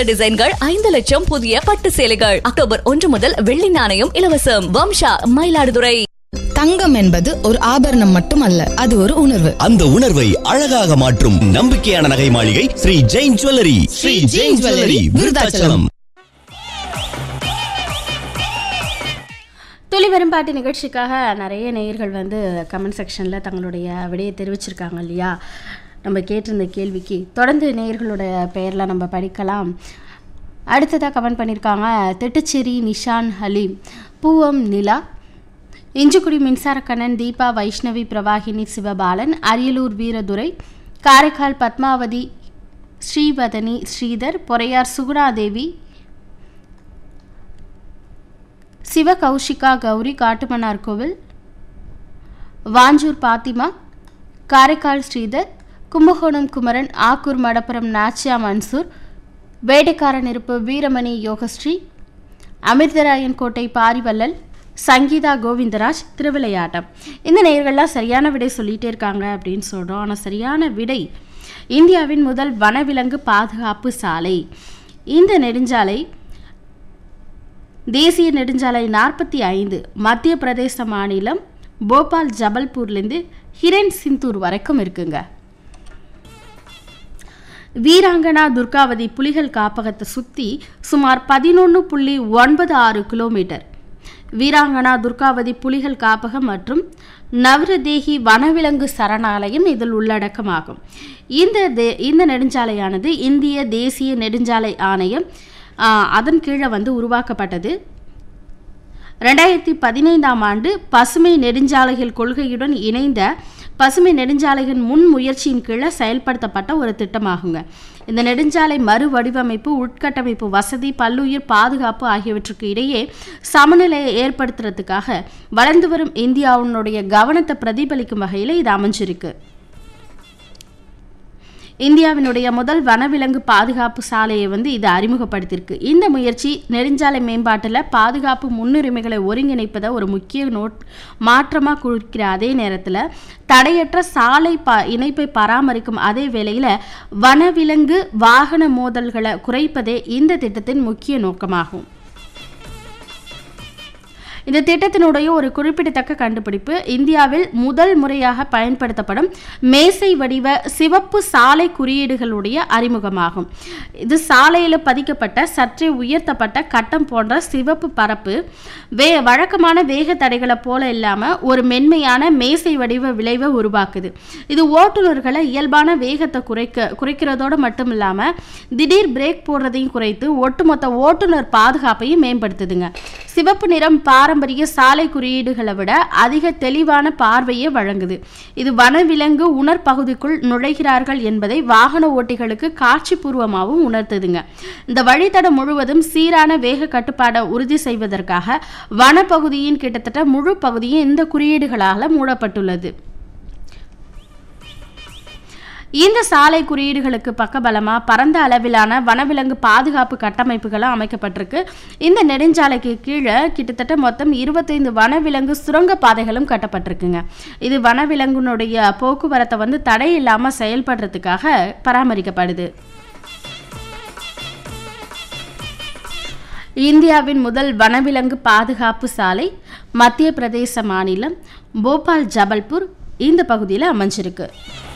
புதிய டிசைன்கள் ஐந்து லட்சம் புதிய பட்டு சேலைகள் அக்டோபர் ஒன்று முதல் வெள்ளி நாணயம் இலவசம் வம்சா மயிலாடுதுறை தங்கம் என்பது ஒரு ஆபரணம் மட்டுமல்ல அது ஒரு உணர்வு அந்த உணர்வை அழகாக மாற்றும் நம்பிக்கையான நகை மாளிகை ஸ்ரீ ஜெயின் ஜுவல்லரி ஸ்ரீ ஜெயின் ஜுவல்லரி விருதாச்சலம் துளி வரும் பாட்டு நிகழ்ச்சிக்காக நிறைய நேயர்கள் வந்து கமெண்ட் செக்ஷனில் தங்களுடைய விடையை தெரிவிச்சிருக்காங்க இல்லையா நம்ம கேட்டிருந்த கேள்விக்கு தொடர்ந்து நேயர்களோட பெயரில் நம்ம படிக்கலாம் அடுத்ததாக கமெண்ட் பண்ணியிருக்காங்க திட்டுச்சேரி நிஷான் ஹலீம் பூவம் நிலா இஞ்சிக்குடி மின்சாரக்கண்ணன் தீபா வைஷ்ணவி பிரவாகினி சிவபாலன் அரியலூர் வீரதுரை காரைக்கால் பத்மாவதி ஸ்ரீவதனி ஸ்ரீதர் பொறையார் சுகுணாதேவி சிவ கௌஷிகா கௌரி காட்டுமன்னார் கோவில் வாஞ்சூர் பாத்திமா காரைக்கால் ஸ்ரீதர் கும்பகோணம் குமரன் ஆக்கூர் மடப்புரம் நாச்சியா மன்சூர் வேடைக்கார நெருப்பு வீரமணி யோகஸ்ரீ அமிர்தராயன் கோட்டை பாரிவள்ளல் சங்கீதா கோவிந்தராஜ் திருவிளையாட்டம் இந்த நேயர்கள்லாம் சரியான விடை சொல்லிட்டே இருக்காங்க அப்படின்னு சொல்கிறோம் ஆனால் சரியான விடை இந்தியாவின் முதல் வனவிலங்கு பாதுகாப்பு சாலை இந்த நெடுஞ்சாலை தேசிய நெடுஞ்சாலை நாற்பத்தி ஐந்து மத்திய பிரதேச மாநிலம் போபால் ஜபல்பூர்லேருந்து ஹிரன் சிந்தூர் வரைக்கும் இருக்குங்க வீராங்கனா துர்காவதி புலிகள் காப்பகத்தை சுற்றி சுமார் பதினொன்று புள்ளி ஒன்பது ஆறு கிலோமீட்டர் வீராங்கனா துர்காவதி புலிகள் காப்பகம் மற்றும் நவரதேகி வனவிலங்கு சரணாலயம் இதில் உள்ளடக்கமாகும் இந்த தே இந்த நெடுஞ்சாலையானது இந்திய தேசிய நெடுஞ்சாலை ஆணையம் ஆ, அதன் கீழே வந்து உருவாக்கப்பட்டது ரெண்டாயிரத்தி பதினைந்தாம் ஆண்டு பசுமை நெடுஞ்சாலைகள் கொள்கையுடன் இணைந்த பசுமை நெடுஞ்சாலைகள் முன் முயற்சியின் கீழே செயல்படுத்தப்பட்ட ஒரு திட்டமாகுங்க இந்த நெடுஞ்சாலை மறுவடிவமைப்பு உட்கட்டமைப்பு வசதி பல்லுயிர் பாதுகாப்பு ஆகியவற்றுக்கு இடையே சமநிலையை ஏற்படுத்துறதுக்காக வளர்ந்து வரும் இந்தியாவினுடைய கவனத்தை பிரதிபலிக்கும் வகையில் இது அமைஞ்சிருக்கு இந்தியாவினுடைய முதல் வனவிலங்கு பாதுகாப்பு சாலையை வந்து இது அறிமுகப்படுத்தியிருக்கு இந்த முயற்சி நெடுஞ்சாலை மேம்பாட்டில் பாதுகாப்பு முன்னுரிமைகளை ஒருங்கிணைப்பதை ஒரு முக்கிய நோட் மாற்றமாக குறிக்கிற அதே நேரத்தில் தடையற்ற சாலை ப இணைப்பை பராமரிக்கும் அதே வேளையில் வனவிலங்கு வாகன மோதல்களை குறைப்பதே இந்த திட்டத்தின் முக்கிய நோக்கமாகும் இந்த திட்டத்தினுடைய ஒரு குறிப்பிடத்தக்க கண்டுபிடிப்பு இந்தியாவில் முதல் முறையாக பயன்படுத்தப்படும் மேசை வடிவ சிவப்பு சாலை குறியீடுகளுடைய அறிமுகமாகும் இது சாலையில் பதிக்கப்பட்ட சற்றே உயர்த்தப்பட்ட கட்டம் போன்ற சிவப்பு பரப்பு வே வழக்கமான வேக தடைகளை போல இல்லாமல் ஒரு மென்மையான மேசை வடிவ விளைவை உருவாக்குது இது ஓட்டுநர்களை இயல்பான வேகத்தை குறைக்க குறைக்கிறதோடு மட்டும் இல்லாமல் திடீர் பிரேக் போடுறதையும் குறைத்து ஒட்டுமொத்த ஓட்டுநர் பாதுகாப்பையும் மேம்படுத்துதுங்க சிவப்பு நிறம் பாரம்பரிய சாலை குறியீடுகளை விட அதிக தெளிவான பார்வையை வழங்குது இது வனவிலங்கு உணர்பகுதிக்குள் நுழைகிறார்கள் என்பதை வாகன ஓட்டிகளுக்கு காட்சிபூர்வமாகவும் உணர்த்துதுங்க இந்த வழித்தடம் முழுவதும் சீரான வேக கட்டுப்பாடை உறுதி செய்வதற்காக வனப்பகுதியின் கிட்டத்தட்ட முழு பகுதியும் இந்த குறியீடுகளால் மூடப்பட்டுள்ளது இந்த சாலை குறியீடுகளுக்கு பக்கபலமா பரந்த அளவிலான வனவிலங்கு பாதுகாப்பு கட்டமைப்புகளும் அமைக்கப்பட்டிருக்கு இந்த நெடுஞ்சாலைக்கு கீழே கிட்டத்தட்ட மொத்தம் இருபத்தைந்து வனவிலங்கு சுரங்க பாதைகளும் கட்டப்பட்டிருக்குங்க இது வனவிலங்குனுடைய போக்குவரத்தை வந்து தடை இல்லாமல் செயல்படுறதுக்காக பராமரிக்கப்படுது இந்தியாவின் முதல் வனவிலங்கு பாதுகாப்பு சாலை மத்திய பிரதேச மாநிலம் போபால் ஜபல்பூர் இந்த பகுதியில் அமைஞ்சிருக்கு